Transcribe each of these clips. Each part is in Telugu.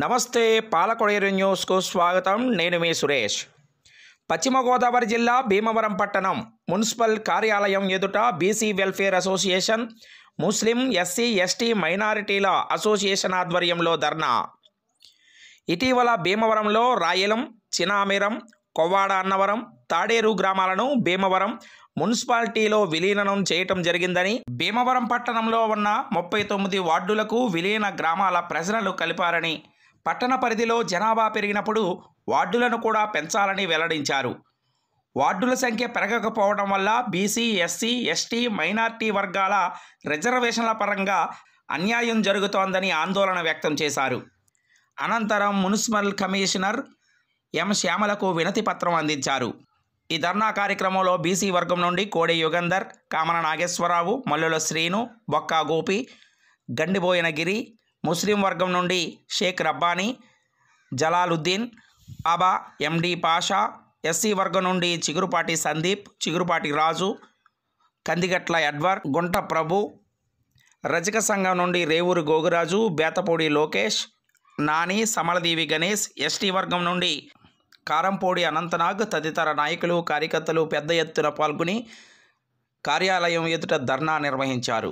నమస్తే పాలకొడేరు న్యూస్కు స్వాగతం నేను మీ సురేష్ పశ్చిమ గోదావరి జిల్లా భీమవరం పట్టణం మున్సిపల్ కార్యాలయం ఎదుట బీసీ వెల్ఫేర్ అసోసియేషన్ ముస్లిం ఎస్సీ ఎస్టీ మైనారిటీల అసోసియేషన్ ఆధ్వర్యంలో ధర్నా ఇటీవల భీమవరంలో రాయలం చినామిరం కొవ్వాడ అన్నవరం తాడేరు గ్రామాలను భీమవరం మున్సిపాలిటీలో విలీనం చేయటం జరిగిందని భీమవరం పట్టణంలో ఉన్న ముప్పై తొమ్మిది వార్డులకు విలీన గ్రామాల ప్రజలు కలిపారని పట్టణ పరిధిలో జనాభా పెరిగినప్పుడు వార్డులను కూడా పెంచాలని వెల్లడించారు వార్డుల సంఖ్య పెరగకపోవడం వల్ల బీసీ ఎస్సీ ఎస్టీ మైనార్టీ వర్గాల రిజర్వేషన్ల పరంగా అన్యాయం జరుగుతోందని ఆందోళన వ్యక్తం చేశారు అనంతరం మున్సిపల్ కమిషనర్ ఎం శ్యామలకు వినతి పత్రం అందించారు ఈ ధర్నా కార్యక్రమంలో బీసీ వర్గం నుండి కోడి యుగంధర్ కామన నాగేశ్వరరావు మల్లుల శ్రీను బొక్కా గోపి గండిబోయిన గిరి ముస్లిం వర్గం నుండి షేక్ రబ్బానీ జలాలుద్దీన్ బాబా ఎండి పాషా ఎస్సీ వర్గం నుండి చిగురుపాటి సందీప్ చిగురుపాటి రాజు కందిగట్ల ఎడ్వర్ గుంట ప్రభు రజక సంఘం నుండి రేవూరు గోగురాజు బేతపూడి లోకేష్ నాని సమలదేవి గణేష్ ఎస్టీ వర్గం నుండి కారంపూడి అనంతనాగ్ తదితర నాయకులు కార్యకర్తలు పెద్ద ఎత్తున పాల్గొని కార్యాలయం ఎదుట ధర్నా నిర్వహించారు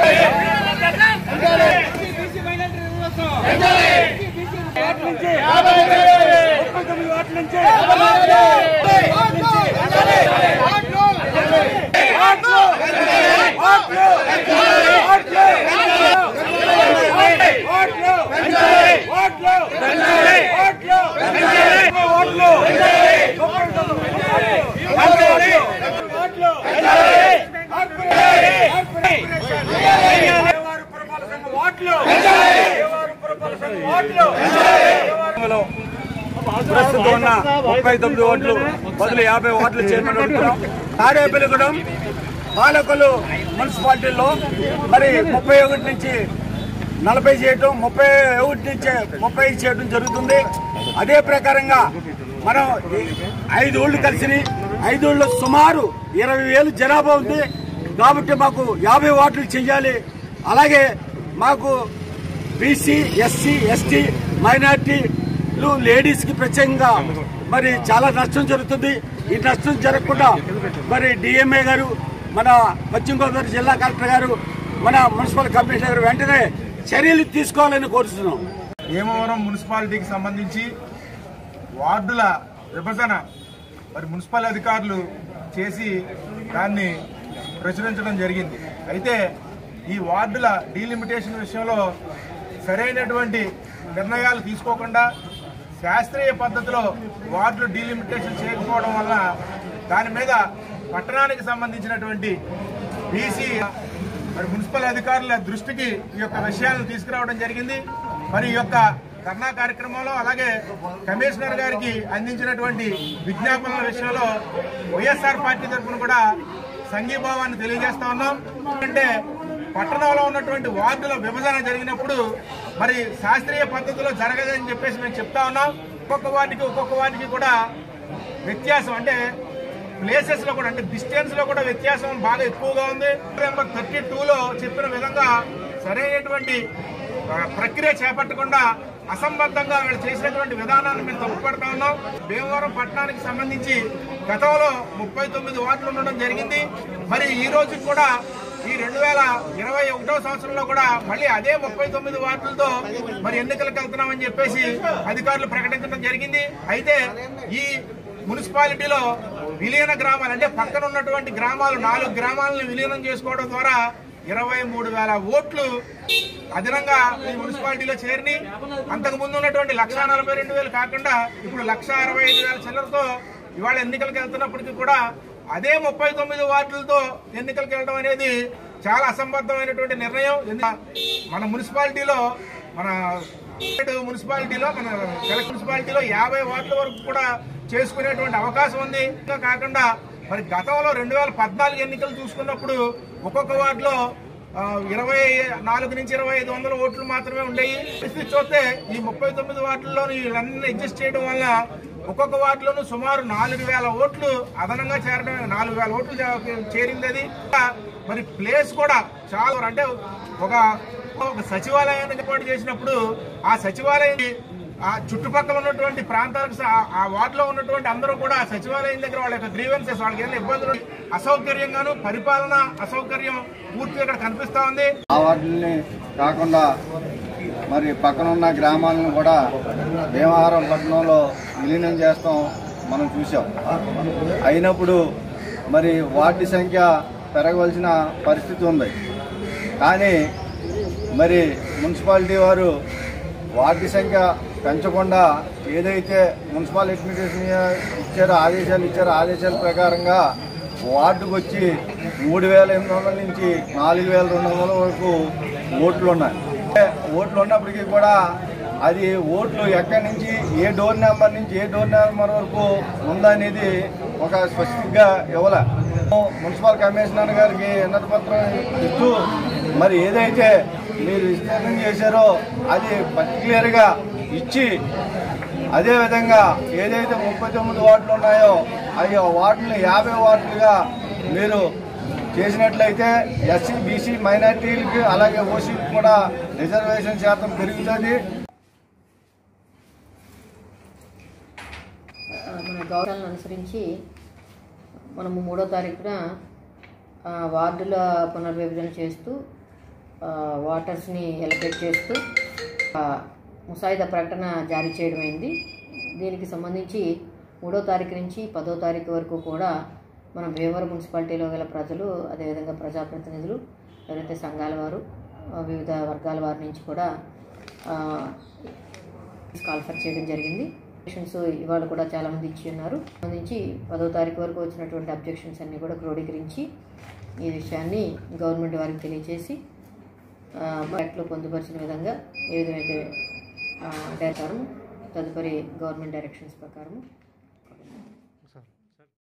ప్రస్తుతం ఉన్న ముప్పై తొమ్మిది ఓట్లు బదులు యాభై ఓట్లు చేయమని అడుగుతున్నాం తాడేపల్లిగూడెం పాలకులు మున్సిపాలిటీలో మరి ముప్పై ఒకటి నుంచి నలభై చేయటం ముప్పై ఒకటి నుంచి ముప్పై చేయడం జరుగుతుంది అదే ప్రకారంగా మనం ఈ ఐదు ఊళ్ళు కలిసి ఐదు ఊళ్ళో సుమారు ఇరవై వేలు జనాభా ఉంది కాబట్టి మాకు యాభై ఓట్లు చెయ్యాలి అలాగే మాకు బీసీ ఎస్సీ ఎస్టీ మైనార్టీలు లేడీస్కి ప్రత్యేకంగా మరి చాలా నష్టం జరుగుతుంది ఈ నష్టం జరగకుండా మరి డిఎంఏ గారు మన పశ్చిమ గోదావరి జిల్లా కలెక్టర్ గారు మన మున్సిపల్ కమిషనర్ గారు వెంటనే చర్యలు తీసుకోవాలని కోరుతున్నాం భీమవరం మున్సిపాలిటీకి సంబంధించి వార్డుల విభజన మరి మున్సిపల్ అధికారులు చేసి దాన్ని ప్రచురించడం జరిగింది అయితే ఈ వార్డుల డీలిమిటేషన్ విషయంలో సరైనటువంటి నిర్ణయాలు తీసుకోకుండా శాస్త్రీయ పద్ధతిలో వార్డులు డీలిమిటేషన్ చేయకపోవడం వల్ల దాని మీద పట్టణానికి సంబంధించినటువంటి బీసీ మరి మున్సిపల్ అధికారుల దృష్టికి ఈ యొక్క విషయాలను తీసుకురావడం జరిగింది మరి ఈ యొక్క ధర్నా కార్యక్రమంలో అలాగే కమిషనర్ గారికి అందించినటువంటి విజ్ఞాపనల విషయంలో వైఎస్ఆర్ పార్టీ తరఫున కూడా సంఘీభావాన్ని తెలియజేస్తా ఉన్నాం అంటే పట్టణంలో ఉన్నటువంటి వార్డుల విభజన జరిగినప్పుడు మరి శాస్త్రీయ పద్ధతిలో జరగదని చెప్పేసి మేము చెప్తా ఉన్నాం ఒక్కొక్క వాటికి ఒక్కొక్క వాటికి కూడా వ్యత్యాసం అంటే ప్లేసెస్ లో కూడా అంటే డిస్టెన్స్ లో కూడా వ్యత్యాసం బాగా ఎక్కువగా ఉంది నెంబర్ థర్టీ లో చెప్పిన విధంగా సరైనటువంటి ఆ, ప్రక్రియ చేపట్టకుండా అసంబద్ధంగా వీళ్ళు చేసినటువంటి విధానాన్ని మేము తప్పుపడతా ఉన్నాం భీమవరం పట్టణానికి సంబంధించి గతంలో ముప్పై తొమ్మిది వార్డులు ఉండడం జరిగింది మరి ఈ రోజు కూడా ఈ రెండు వేల ఇరవై ఒకటో సంవత్సరంలో కూడా మళ్ళీ అదే ముప్పై తొమ్మిది వార్డులతో మరి ఎన్నికలకు వెళ్తున్నామని చెప్పేసి అధికారులు ప్రకటించడం జరిగింది అయితే ఈ మున్సిపాలిటీలో విలీన గ్రామాలు అంటే పక్కన ఉన్నటువంటి గ్రామాలు నాలుగు గ్రామాలను విలీనం చేసుకోవడం ద్వారా ఇరవై మూడు వేల ఓట్లు అదనంగా ఈ మున్సిపాలిటీలో చేరిని అంతకు ముందు ఉన్నటువంటి లక్ష నలభై రెండు వేలు కాకుండా ఇప్పుడు లక్ష అరవై ఐదు వేల చిల్లరతో ఇవాళ ఎన్నికలకు వెళ్తున్నప్పటికీ కూడా అదే ముప్పై తొమ్మిది వార్డులతో ఎన్నికలకు వెళ్ళడం అనేది చాలా అసంబద్ధమైనటువంటి నిర్ణయం ఎందు- మన మున్సిపాలిటీలో మన మున్సిపాలిటీలో మన కలెక్టర్ మున్సిపాలిటీలో యాభై వార్డుల వరకు కూడా చేసుకునేటువంటి అవకాశం ఉంది ఇంకా కాకుండా మరి గతంలో రెండు వేల పద్నాలుగు ఎన్నికలు చూసుకున్నప్పుడు ఒక్కొక్క వార్డులో ఆ, ఇరవై నాలుగు నుంచి ఇరవై ఐదు వందల ఓట్లు మాత్రమే ఉండేవి పరిస్థితి చూస్తే ఈ ముప్పై తొమ్మిది వార్డుల్లో వీళ్ళన్నీ అడ్జస్ట్ చేయడం వల్ల ఒక్కొక్క వార్డులోనూ సుమారు నాలుగు వేల ఓట్లు అదనంగా చేరడం నాలుగు వేల ఓట్లు చే- చేరింది అది మరి ప్లేస్ కూడా చాలా అంటే ఒక ఒక సచివాలయాన్ని ఏర్పాటు చేసినప్పుడు ఆ సచివాలయాన్ని ఆ చుట్టుపక్కల ఉన్నటువంటి ప్రాంతాలకు స- ఆ- ఆ వార్డులో ఉన్నటువంటి అందరూ కూడా సచివాలయం దగ్గర వాళ్ళ యొక్క గ్రీవెన్సెస్ వాళ్ళకి ఏదైనా ఇబ్బందులు అసౌకర్యంగాను పరిపాలన అసౌకర్యం పూర్తిగా ఇక్కడ కనిపిస్తా ఉంది ఆ వాటిని కాకుండా మరి పక్కనున్న గ్రామాలను కూడా భీమవరం పట్టణంలో విలీనం చేస్తాం మనం చూసాం అయినప్పుడు మరి వార్డు సంఖ్య పెరగవలసిన పరిస్థితి ఉంది కానీ మరి మున్సిపాలిటీ వారు వార్డు సంఖ్య పెంచకుండా ఏదైతే మున్సిపల్ అడ్మినిస్ట్రేషన్ ఇచ్చారో ఆదేశాలు ఇచ్చారో ఆదేశాల ప్రకారంగా వార్డుకు వచ్చి మూడు వేల ఎనిమిది వందల నుంచి నాలుగు వేల రెండు వందల వరకు ఓట్లు ఉన్నాయి అంటే ఓట్లు ఉన్నప్పటికీ కూడా అది ఓట్లు ఎక్కడి నుంచి ఏ డోర్ నెంబర్ నుంచి ఏ డోర్ నెంబర్ వరకు ఉందనేది ఒక స్పెసిఫిక్గా ఇవ్వలే మున్సిపల్ కమిషనర్ గారికి విన్నతి పత్రం ఇస్తూ మరి ఏదైతే మీరు విస్తీర్ణం చేశారో అది పర్టికులర్గా ఇచ్చి అదేవిధంగా ఏదైతే ముప్పై తొమ్మిది వార్డులు ఉన్నాయో అవి వార్డులు యాభై వార్డులుగా మీరు చేసినట్లయితే ఎస్సీ బీసీ మైనార్టీలకి అలాగే ఓసీకి కూడా రిజర్వేషన్ శాతం పెరుగుతుంది ఆ, మన గౌరవాలను అనుసరించి మనము మూడో తారీఖున ఆ, వార్డుల పునర్విభజన చేస్తూ ఆ, వాటర్స్ని ఎలకేట్ చేస్తూ ఆ, ముసాయిదా ప్రకటన జారీ చేయడం అయింది దీనికి సంబంధించి మూడో తారీఖు నుంచి పదో తారీఖు వరకు కూడా మన భీమవరం మున్సిపాలిటీలో గల ప్రజలు అదేవిధంగా ప్రజాప్రతినిధులు ఎవరైతే సంఘాల వారు ఆ, వివిధ వర్గాల వారి నుంచి కూడా ఆ, కాల్ఫర్ చేయడం జరిగింది అబ్జెక్షన్స్ ఇవాళ కూడా చాలా మంది ఇచ్చి ఉన్నారు సంబంధించి పదో తారీఖు వరకు వచ్చినటువంటి అబ్జెక్షన్స్ అన్ని కూడా క్రోడీకరించి ఈ విషయాన్ని గవర్నమెంట్ వారికి తెలియజేసి యాక్ట్లో పొందుపరిచిన విధంగా ఏ విధమైతే డైరెక్టర్ తదుపరి గవర్నమెంట్ డైరెక్షన్స్ ప్రకారం